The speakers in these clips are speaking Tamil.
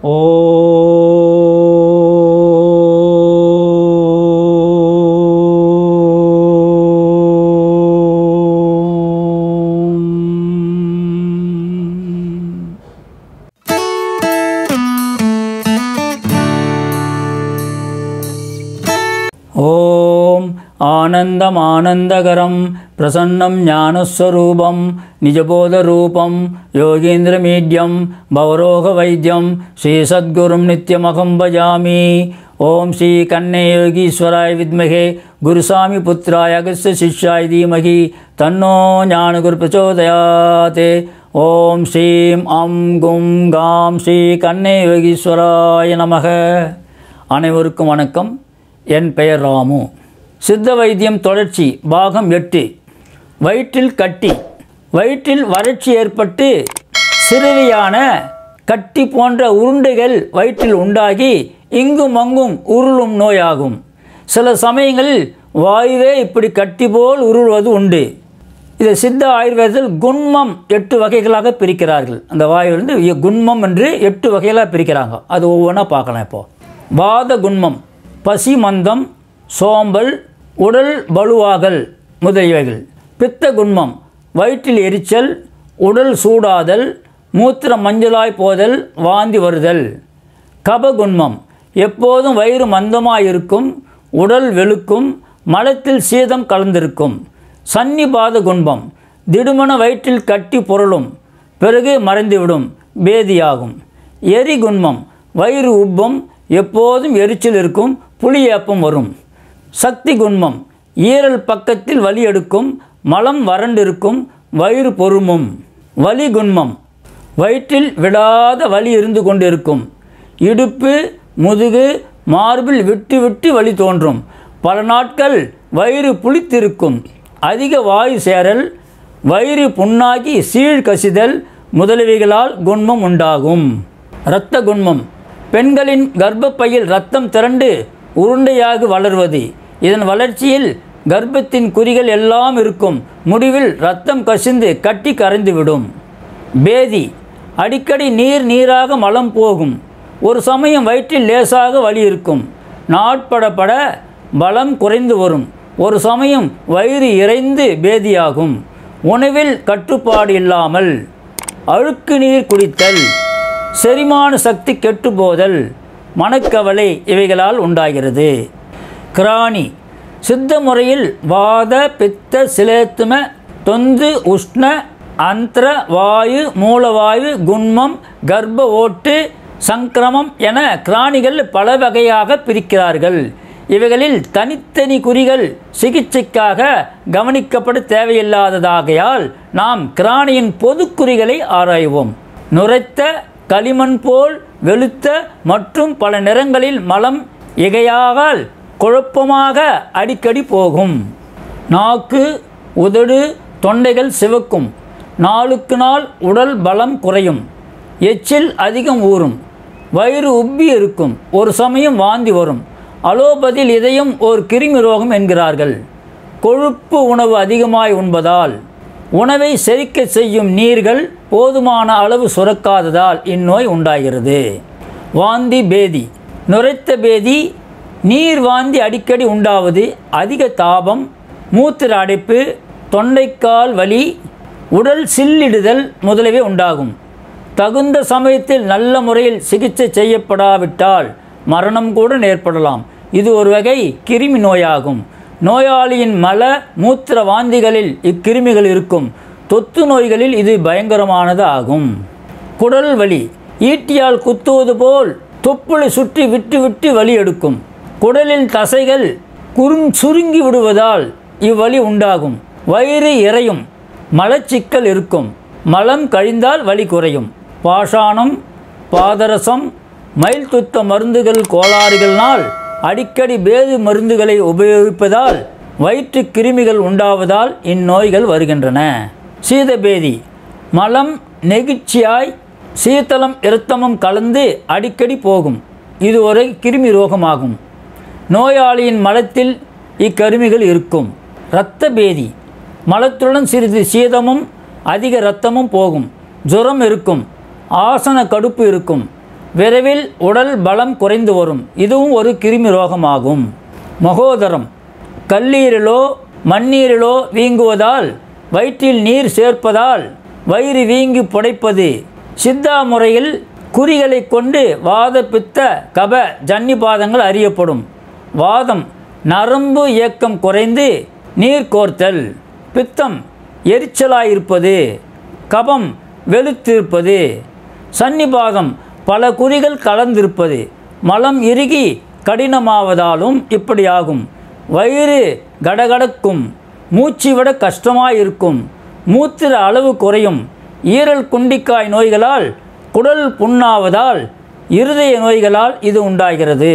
ஓம் ஓம் ஆனந்தம் ஆனந்தகரம் பிரசன்னம் ஞானஸ்வரூபம் நிஜபோதரூபம் யோகீந்திரமீட்யம் பவரோக வைத்தியம் ஸ்ரீ சத்குரும் நித்யமகம் பஜாமி ஓம் ஸ்ரீ கண்ணே யோகீஸ்வராய வித்மகே குருசாமி புத்திராய அகஸ்ய சிஷ்யாய தீமகி தன்னோ ஞானகுரு பிரச்சோதயாதே ஓம் ஸ்ரீம் அம் கும் காம் ஸ்ரீ கண்ணே யோகீஸ்வராய நமக அனைவருக்கும் வணக்கம் என் பெயர் ராமு சித்த வைத்தியம் தொடர்ச்சி பாகம் எட்டு வயிற்றில் கட்டி வயிற்றில் வறட்சி ஏற்பட்டு சிறுவியான கட்டி போன்ற உருண்டைகள் வயிற்றில் உண்டாகி இங்கும் அங்கும் உருளும் நோயாகும் சில சமயங்களில் வாயுவே இப்படி கட்டி போல் உருள்வது உண்டு இதை சித்த ஆயுர்வேதத்தில் குண்மம் எட்டு வகைகளாக பிரிக்கிறார்கள் அந்த வாயுவிலிருந்து இ- குண்மம் என்று எட்டு வகைகளாக பிரிக்கிறாங்க அது ஒவ்வொன்றா பார்க்கலாம் இப்போ வாத குண்மம் பசி மந்தம் சோம்பல் உடல் வலுவாகல் முதலியவைகள் பித்த குண்மம் வயிற்றில் எரிச்சல் உடல் சூடாதல் மூத்திரம் மஞ்சளாய் போதல் வாந்தி வருதல் கபகுண்மம் எப்போதும் வயிறு மந்தமாயிருக்கும் உடல் வெளுக்கும் மலத்தில் சீதம் கலந்திருக்கும் சன்னிபாத குண்பம் திடுமன வயிற்றில் கட்டி புரளும் பிறகு மறைந்துவிடும் பேதியாகும் எரி குண்மம் வயிறு உப்பம் எப்போதும் எரிச்சல் இருக்கும் புளியேப்பம் வரும் சக்தி குண்மம் ஈரல் பக்கத்தில் வலி எடுக்கும் மலம் வறண்டிருக்கும் வயிறு பொறுமும் வலி குண்மம் வயிற்றில் விடாத வலி இருந்து கொண்டிருக்கும் இடுப்பு முதுகு மார்பில் விட்டு விட்டு வலி தோன்றும் பல நாட்கள் வயிறு புளித்திருக்கும் அதிக வாயு சேரல் வயிறு புண்ணாகி சீழ் கசிதல் முதலியவைகளால் குண்மம் உண்டாகும் இரத்த குண்மம் பெண்களின் கர்ப்பப்பையில் இரத்தம் திரண்டு உருண்டையாக வளர்வது இதன் வளர்ச்சியில் கர்ப்பத்தின் குறிகள் எல்லாம் இருக்கும் முடிவில் இரத்தம் கசிந்து கட்டி கரைந்துவிடும் பேதி அடிக்கடி நீர் நீராக மலம் போகும் ஒரு சமயம் வயிற்றில் லேசாக வலி இருக்கும் நாட்படப்பட பலம் குறைந்து வரும் ஒரு சமயம் வயிறு இறைந்து பேதியாகும் உணவில் கட்டுப்பாடு இல்லாமல் அழுக்கு நீர் குடித்தல் செரிமான சக்தி கெட்டுப்போதல் மனக்கவலை இவைகளால் உண்டாகிறது கிராணி சித்த முறையில் வாத பித்த சிலேத்தும தொந்து உஷ்ண அந்திர வாயு மூலவாயு குண்மம் கர்ப்ப ஓட்டு சங்கிரமம் என கிராணிகள் பல வகையாக பிரிக்கிறார்கள் இவைகளில் தனித்தனி குறிகள் சிகிச்சைக்காக கவனிக்கப்பட தேவையில்லாததாகையால் நாம் கிராணியின் பொதுக்குறிகளை ஆராய்வோம் நுரைத்த களிமண் போல் வெளுத்த மற்றும் பல நிறங்களில் மலம் இகையாகால் குழப்பமாக அடிக்கடி போகும் நாக்கு உதடு தொண்டைகள் சிவக்கும் நாளுக்கு நாள் உடல் பலம் குறையும் எச்சில் அதிகம் ஊறும் வயிறு உப்பி இருக்கும் ஒரு சமயம் வாந்தி வரும் அலோபதியில் இதயம் ஒரு கிருமி ரோகம் என்கிறார்கள் கொழுப்பு உணவு அதிகமாய் உண்பதால் உணவை செரிக்க செய்யும் நீர்கள் போதுமான அளவு சுரக்காததால் இந்நோய் உண்டாகிறது வாந்தி பேதி நுரைத்த பேதி நீர் வாந்தி அடிக்கடி உண்டாவது அதிக தாபம் மூத்திர அடைப்பு தொண்டைக்கால் வலி உடல் சில்லிடுதல் முதலியவை உண்டாகும் தகுந்த சமயத்தில் நல்ல முறையில் சிகிச்சை செய்யப்படாவிட்டால் மரணம் கூட ஏற்படலாம் இது ஒரு வகை கிருமி நோயாகும் நோயாளியின் மல மூத்திர வாந்திகளில் இக்கிருமிகள் இருக்கும் தொத்து நோய்களில் இது பயங்கரமானது ஆகும் குடல் வலி ஈட்டியால் குத்துவது போல் தொப்புளை சுற்றி விட்டு விட்டு வலி எடுக்கும் குடலின் தசைகள் குறும் சுருங்கி விடுவதால் இவ்வலி உண்டாகும் வயிறு இறையும் மலச்சிக்கல் இருக்கும் மலம் கழிந்தால் வலி குறையும் பாஷாணம் பாதரசம் மயில் துத்த மருந்துகள் கோளாறுகளினால் அடிக்கடி பேது மருந்துகளை உபயோகிப்பதால் வயிற்று கிருமிகள் உண்டாவதால் இந்நோய்கள் வருகின்றன சீதபேதி மலம் நெகிழ்ச்சியாய் சீத்தளம் இரத்தமும் கலந்து அடிக்கடி போகும் இது ஒரு கிருமி ரோகமாகும் நோயாளியின் மலத்தில் இக்கருமிகள் இருக்கும் இரத்த பேதி மலத்துடன் சிறிது சீதமும் அதிக இரத்தமும் போகும் ஜுரம் இருக்கும் ஆசன கடுப்பு இருக்கும் விரைவில் உடல் பலம் குறைந்து வரும் இதுவும் ஒரு கிருமி ரோகமாகும் மகோதரம் கல்லீரலோ மண்ணீரிலோ வீங்குவதால் வயிற்றில் நீர் சேர்ப்பதால் வயிறு வீங்கி புடைப்பது சித்தா முறையில் குறிகளை கொண்டு வாத பித்த கப ஜன்னிபாதங்கள் அறியப்படும் வாதம் நரம்பு இயக்கம் குறைந்து நீர் கோர்த்தல் பித்தம் எரிச்சலாயிருப்பது கபம் வெளுத்திருப்பது சன்னிபாதம் பல குறிகள் கலந்திருப்பது மலம் இறுகி கடினமாவதாலும் இப்படியாகும் வயிறு கடகடக்கும் மூச்சு விட கஷ்டமாயிருக்கும் மூத்திர அளவு குறையும் ஈரல் குண்டிக்காய் நோய்களால் குடல் புண்ணாவதால் இருதய நோய்களால் இது உண்டாகிறது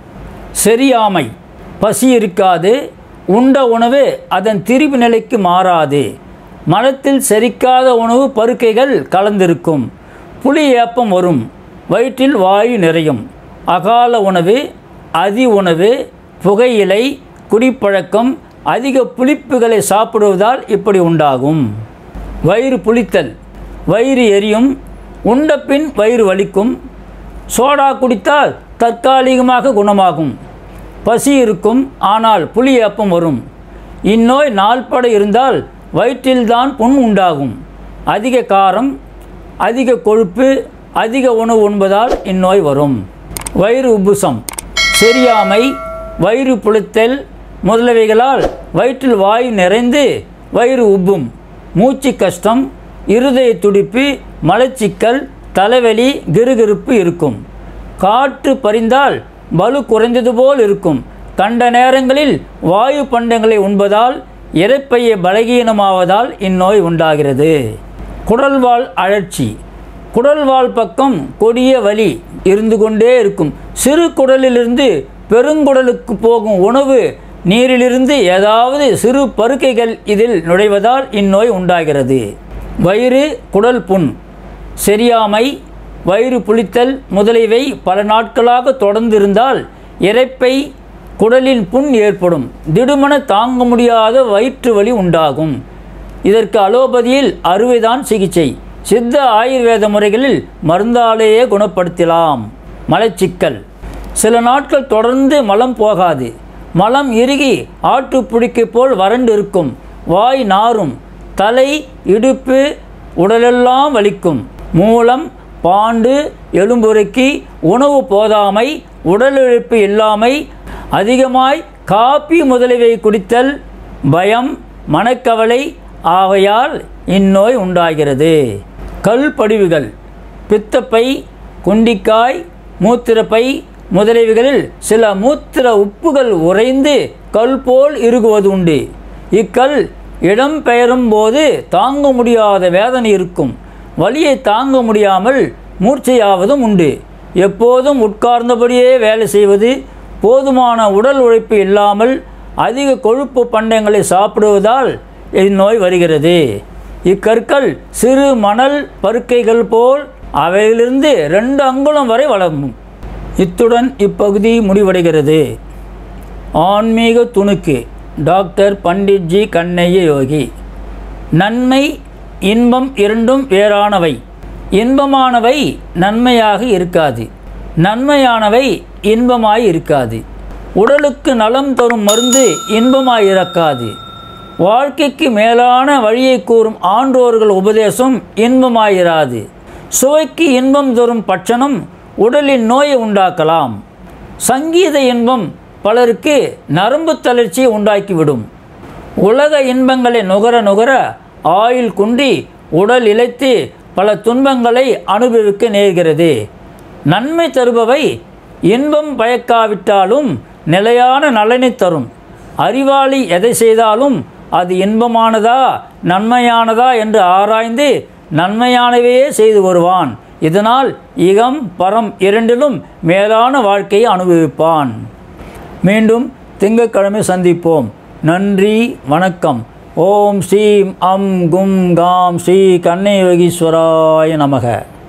செரியாமை பசி இருக்காது உண்ட உணவு அதன் திரிபு நிலைக்கு மாறாது மனத்தில் செரிக்காத உணவு பருக்கைகள் கலந்திருக்கும் புளி ஏப்பம் வரும் வயிற்றில் வாயு நிறையும் அகால உணவு அதி உணவு புகையிலை குடிப்பழக்கம் அதிக புளிப்புகளை சாப்பிடுவதால் இப்படி உண்டாகும் வயிறு புளித்தல் வயிறு எரியும் உண்ட பின் வயிறு வலிக்கும் சோடா குடித்தால் தற்காலிகமாக குணமாகும் பசி இருக்கும் ஆனால் புளி ஏப்பம் வரும் இந்நோய் நாள்பட இருந்தால் வயிற்றில்தான் புண் உண்டாகும் அதிக காரம் அதிக கொழுப்பு அதிக உணவு உண்பதால் இந்நோய் வரும் வயிறு உப்புசம் செரியாமை வயிறு புளித்தல் முதலவைகளால் வயிற்றில் வாயு நிறைந்து வயிறு உப்பும் மூச்சு கஷ்டம் இருதய துடிப்பு மலச்சிக்கல் தலைவலி கிருகிருப்பு இருக்கும் காற்று பறிந்தால் பலு குறைந்தது போல் இருக்கும் கண்ட நேரங்களில் வாயு பண்டங்களை உண்பதால் இறைப்பைய பலகீனமாவதால் இந்நோய் உண்டாகிறது குடல்வால் அழற்சி குடல்வால் பக்கம் கொடிய வலி இருந்து கொண்டே இருக்கும் சிறு குடலிலிருந்து பெருங்குடலுக்கு போகும் உணவு நீரிலிருந்து ஏதாவது சிறு பருக்கைகள் இதில் நுழைவதால் இந்நோய் உண்டாகிறது வயிறு குடல் புண் செரியாமை வயிறு புளித்தல் முதலியவை பல நாட்களாக தொடர்ந்து இருந்தால் இரைப்பை குடலின் புண் ஏற்படும் திடுமன தாங்க முடியாத வயிற்று வலி உண்டாகும் இதற்கு அலோபதியில் அறுவைதான் சிகிச்சை சித்த ஆயுர்வேத முறைகளில் மருந்தாலேயே குணப்படுத்தலாம் மலச்சிக்கல் சில நாட்கள் தொடர்ந்து மலம் போகாது மலம் இறுகி ஆட்டுப்புடிக்கை போல் வறண்டு இருக்கும் வாய் நாரும் தலை இடுப்பு உடலெல்லாம் வலிக்கும் மூலம் பாண்டு எலும்புருக்கி உணவு போதாமை உடல் இழப்பு இல்லாமை அதிகமாய் காப்பி முதலியவை குடித்தல் பயம் மனக்கவலை ஆகையால் இந்நோய் உண்டாகிறது கல் படிவுகள் பித்தப்பை குண்டிக்காய் மூத்திரப்பை முதலியவைகளில் சில மூத்திர உப்புகள் உறைந்து கல் போல் இறுகுவது உண்டு இக்கல் இடம் பெயரும் போது தாங்க முடியாத வேதனை இருக்கும் வலியை தாங்க முடியாமல் மூர்ச்சையாவதும் உண்டு எப்போதும் உட்கார்ந்தபடியே வேலை செய்வது போதுமான உடல் உழைப்பு இல்லாமல் அதிக கொழுப்பு பண்டங்களை சாப்பிடுவதால் இந்நோய் வருகிறது இக்கற்கள் சிறு மணல் பருக்கைகள் போல் அவையிலிருந்து ரெண்டு அங்குலம் வரை வளரும் இத்துடன் இப்பகுதி முடிவடைகிறது ஆன்மீக துணுக்கு டாக்டர் பண்டிட்ஜி கண்ணைய யோகி நன்மை இன்பம் இரண்டும் வேறானவை இன்பமானவை நன்மையாக இருக்காது நன்மையானவை இன்பமாய் இருக்காது உடலுக்கு நலம் தரும் மருந்து இன்பமாய் இறக்காது வாழ்க்கைக்கு மேலான வழியை கூறும் ஆன்றோர்கள் உபதேசம் இன்பமாயிராது சுவைக்கு இன்பம் தரும் பட்சணம் உடலின் நோயை உண்டாக்கலாம் சங்கீத இன்பம் பலருக்கு நரம்பு தளர்ச்சியை உண்டாக்கிவிடும் உலக இன்பங்களை நுகர நுகர ஆயுள் குன்றி உடல் இழைத்து பல துன்பங்களை அனுபவிக்க நேர்கிறது நன்மை தருபவை இன்பம் பயக்காவிட்டாலும் நிலையான நலனை தரும் அறிவாளி எதை செய்தாலும் அது இன்பமானதா நன்மையானதா என்று ஆராய்ந்து நன்மையானவையே செய்து வருவான் இதனால் இகம் பரம் இரண்டிலும் மேலான வாழ்க்கையை அனுபவிப்பான் மீண்டும் திங்கட்கிழமை சந்திப்போம் நன்றி வணக்கம் ஓம் ஸ்ரீம் அம் கும் காம் ஸ்ரீ கண்ணை யோகீஸ்வராய நமக